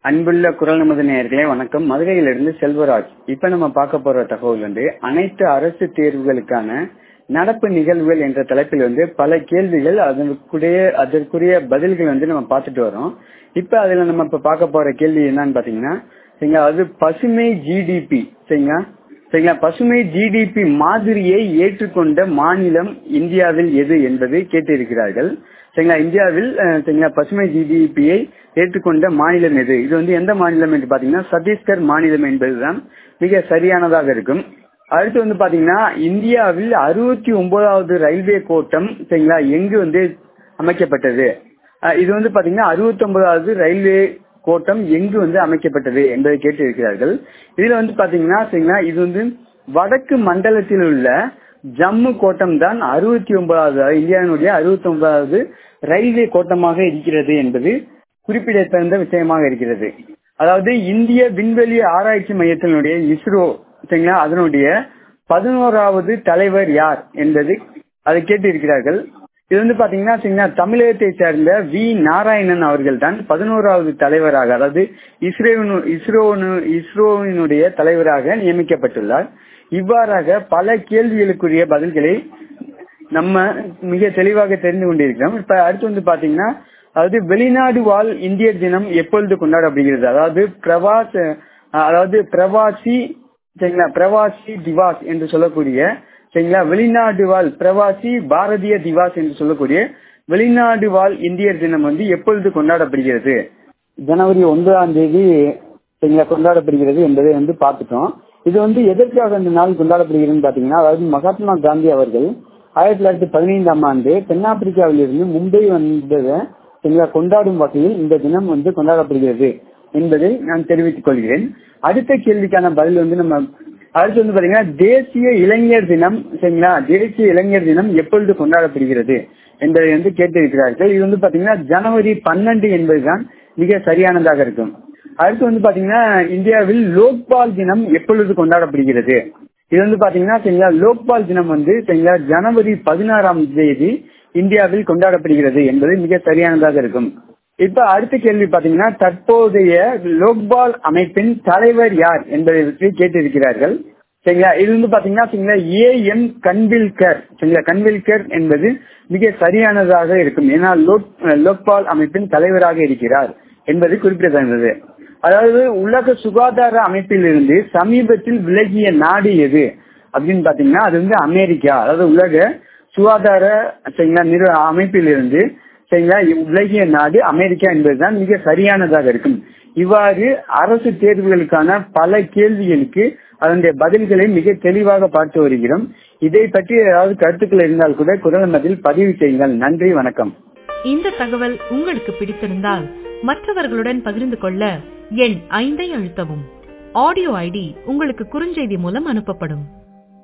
அன்புள்ள குரல் நமது நேயர்களே வணக்கம் மதுரையிலிருந்து செல்வராஜ் இப்ப நம்ம பார்க்க போற தகவல் வந்து அனைத்து அரசு தேர்வுகளுக்கான நடப்பு நிகழ்வுகள் என்ற தலைப்பில் வந்து பல கேள்விகள் அதற்குரிய அதற்குரிய பதில்கள் வந்து நம்ம பார்த்துட்டு வரோம் இப்ப அதுல நம்ம இப்ப பார்க்க போற கேள்வி என்னன்னு பாத்தீங்கன்னா சரிங்களா அது பசுமை ஜிடிபி சரிங்களா சரிங்களா பசுமை ஜிடிபி மாதிரியை ஏற்றுக்கொண்ட மாநிலம் இந்தியாவில் எது என்பது கேட்டிருக்கிறார்கள் சரிங்களா இந்தியாவில் அஹ், சரிங்களா பசுமை ஜிடிபியை ஏற்றுக்கொண்ட மாநிலம் எது இது வந்து எந்த மாநிலம் என்று பாத்தீங்கன்னா சத்தீஸ்கர் மாநிலம் என்பதுதான் மிக சரியானதாக இருக்கும் அடுத்து வந்து பாத்தீங்கன்னா இந்தியாவில் அறுபத்தி ஒன்பதாவது ரயில்வே கோட்டம் சரிங்களா எங்கு வந்து அமைக்கப்பட்டது அஹ், இது வந்து பாத்தீங்கன்னா அறுபத்தி ஒன்பதாவது ரயில்வே கோட்டம் எங்கு வந்து அமைக்கப்பட்டது என்பதை கேட்டு இருக்கிறார்கள் இதுல வந்து பாத்தீங்கன்னா சரிங்களா இது வந்து வடக்கு மண்டலத்தில் உள்ள ஜம்மு கோட்டம் தான் அறுபத்தி ஒன்பதாவது இந்தியாவினுடைய அறுபத்தி ஒன்பதாவது ரயில்வே கோட்டமாக இருக்கிறது என்பது குறிப்பிடத்தகுந்த விஷயமாக இருக்கிறது அதாவது இந்திய விண்வெளி ஆராய்ச்சி மையத்தினுடைய இஸ்ரோ சரிங்களா அதனுடைய பதினோராவது தலைவர் யார் என்பது அதை கேட்டு இருக்கிறார்கள் இது வந்து பாத்தீங்கன்னா சரிங்களா தமிழகத்தை சேர்ந்த வி நாராயணன் அவர்கள் தான் பதினோராவது தலைவராக அதாவது இஸ்ரோவினு இஸ்ரோனு இஸ்ரோவினுடைய தலைவராக நியமிக்கப்பட்டுள்ளார் இவ்வாறாக பல கேள்விகளுக்குரிய பதில்களை நம்ம மிக தெளிவாக தெரிந்து கொண்டிருக்கிறோம் இப்ப அடுத்து வந்து பாத்தீங்கன்னா அதாவது வெளிநாடு வாழ் இந்தியர் தினம் எப்பொழுது கொண்டாடப்படுகிறது அதாவது பிரவாச அதாவது பிரவாசி சரிங்களா பிரவாசி திவாஸ் என்று சொல்லக்கூடிய சரிங்களா வெளிநாடு வாழ் பிரவாசி பாரதிய திவாஸ் என்று சொல்லக்கூடிய வெளிநாடு வாழ் இந்தியர் தினம் வந்து எப்பொழுது கொண்டாடப்படுகிறது ஜனவரி ஒன்பதாம் தேதி சரிங்களா கொண்டாடப்படுகிறது என்பதை வந்து பார்த்துட்டோம் இது வந்து எதற்காக இந்த நாள் கொண்டாடப்படுகிறதுன்னு பாத்தீங்கன்னா அதாவது மகாத்மா காந்தி அவர்கள் ஆயிரத்தி தொள்ளாயிரத்தி பதினைந்தாம் ஆண்டு தென்னாப்பிரிக்காவில் இருந்து மும்பை வந்ததை சரிங்களா கொண்டாடும் வகையில் இந்த தினம் வந்து கொண்டாடப்படுகிறது என்பதை நான் தெரிவித்துக் கொள்கிறேன் அடுத்த கேள்விக்கான பதில் வந்து நம்ம அடுத்து வந்து பாத்தீங்கன்னா தேசிய இளைஞர் தினம் சரிங்களா தேசிய இளைஞர் தினம் எப்பொழுது கொண்டாடப்படுகிறது என்பதை வந்து கேட்டிருக்கிறார்கள் இது வந்து பாத்தீங்கன்னா ஜனவரி பன்னெண்டு என்பதுதான் மிக சரியானதாக இருக்கும் அடுத்து வந்து பாத்தீங்கன்னா இந்தியாவில் லோக்பால் தினம் எப்பொழுது கொண்டாடப்படுகிறது இது வந்து பாத்தீங்கன்னா சரிங்களா லோக்பால் தினம் வந்து சரிங்களா ஜனவரி பதினாறாம் தேதி இந்தியாவில் கொண்டாடப்படுகிறது என்பது மிக சரியானதாக இருக்கும் இப்ப அடுத்த கேள்வி பாத்தீங்கன்னா தற்போதைய லோக்பால் அமைப்பின் தலைவர் யார் என்பதை பற்றி கேட்டிருக்கிறார்கள் சரிங்களா இது வந்து பாத்தீங்கன்னா சரிங்களா ஏ எம் கன்வில்கர் சரிங்களா கன்வில்கர் என்பது மிக சரியானதாக இருக்கும் ஏன்னா லோக் லோக்பால் அமைப்பின் தலைவராக இருக்கிறார் என்பது குறிப்பிடத்தகுந்தது அதாவது உலக சுகாதார அமைப்பிலிருந்து சமீபத்தில் விலகிய நாடு எது அப்படின்னு பாத்தீங்கன்னா அது வந்து அமெரிக்கா அதாவது உலக சுகாதார சரிங்களா நிறு அமைப்பிலிருந்து சரிங்களா விலகிய நாடு அமெரிக்கா என்பதுதான் மிக சரியானதாக இருக்கும் இவ்வாறு அரசு தேர்வுகளுக்கான பல கேள்விகளுக்கு அதனுடைய பதில்களை மிக தெளிவாக பார்த்து வருகிறோம் இதை பற்றி ஏதாவது கருத்துக்கள் இருந்தால் கூட குரல் மதில் பதிவு செய்யுங்கள் நன்றி வணக்கம் இந்த தகவல் உங்களுக்கு பிடித்திருந்தால் மற்றவர்களுடன் பகிர்ந்து கொள்ள எண் ஐந்தை அழுத்தவும் ஆடியோ ஐடி உங்களுக்கு குறுஞ்செய்தி மூலம் அனுப்பப்படும்